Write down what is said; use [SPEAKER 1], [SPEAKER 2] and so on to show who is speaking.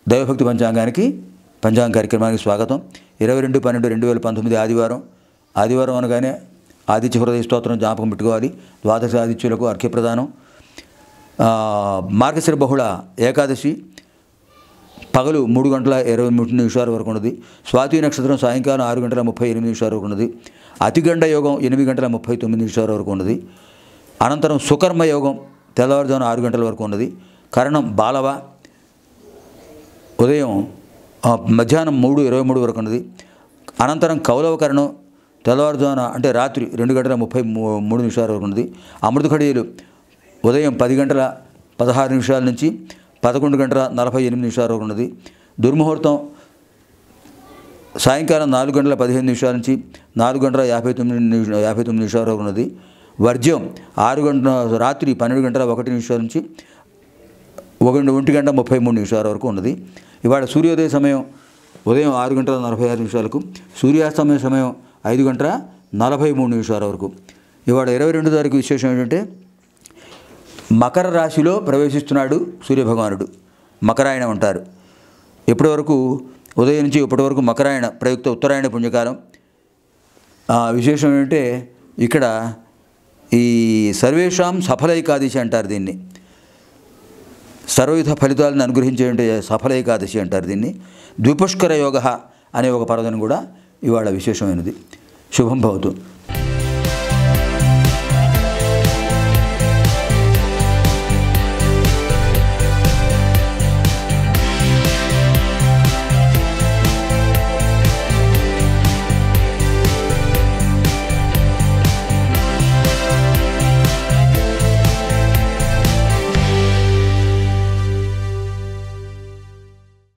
[SPEAKER 1] దైవభక్తి పంచాంగానికి పంచాంగ కార్యక్రమానికి స్వాగతం ఇరవై రెండు పన్నెండు రెండు వేల పంతొమ్మిది ఆదివారం ఆదివారం అనగానే ఆదిత్య హృదయ స్తోత్రం జ్ఞాపకం పెట్టుకోవాలి ద్వాదశ ఆదిత్యులకు అర్ఘ్యప్రదానం ఆ, మార్గశిర బహుళ ఏకాదశి పగలు మూడు గంటల ఇరవై మూడు నిమిషాల వరకు ఉన్నది స్వాతి నక్షత్రం సాయంకాలం ఆరు గంటల ముప్పై ఎనిమిది నిమిషాల వరకు ఉన్నది అతిగండ యోగం ఎనిమిది గంటల ముప్పై తొమ్మిది నిమిషాల వరకు ఉన్నది అనంతరం సుకర్మ యోగం తెల్లవారుజామున ఆరు గంటల వరకు ఉన్నది కరణం బాలవ ఉదయం ఆ, మధ్యాహ్నం మూడు ఇరవై మూడు వరకు ఉన్నది అనంతరం కౌలవకరణం తెల్లవారుజామున అంటే రాత్రి రెండు గంటల ముప్పై మూ- మూడు నిమిషాల వరకు ఉన్నది అమృత ఘడియలు ఉదయం పది గంటల పదహారు నిమిషాల నుంచి పదకొండు గంటల నలభై ఎనిమిది నిమిషాల వరకు ఉన్నది దుర్ముహూర్తం సాయంకాలం నాలుగు గంటల పదిహేను నిమిషాల నుంచి నాలుగు గంటల యాభై తొమ్మిది నిమిష యాభై తొమ్మిది నిమిషాల వరకు ఉన్నది వర్జ్యం ఆరు గంటల రాత్రి పన్నెండు గంటల ఒకటి నిమిషాల నుంచి ఒక ఒంటి గంట ముప్పై మూడు నిమిషాల వరకు ఉన్నది ఇవాళ సూర్యోదయ సమయం ఉదయం ఆరు గంటల నలభై ఆరు నిమిషాలకు సూర్యాస్తమయ సమయం ఐదు గంటల నలభై మూడు నిమిషాల వరకు ఇవాళ ఇరవై రెండు తారీఖు విశేషం ఏంటంటే మకర రాశిలో ప్రవేశిస్తున్నాడు సూర్యభగవానుడు మకరాయణం అంటారు ఇప్పటి వరకు ఉదయం నుంచి ఇప్పటి వరకు మకరాయణ ప్రయుక్త ఉత్తరాయణ పుణ్యకాలం ఆ విశేషం ఏంటంటే ఇక్కడ ఈ సర్వేషాం సఫలైకాదశి అంటారు దీన్ని సర్వవిధ ఫలితాలను అనుగ్రహించే సఫల ఏకాదశి అంటారు దీన్ని ద్విపుష్కర యోగ అనే ఒక పర్వదం కూడా ఇవాళ విశేషమైనది శుభం భవతు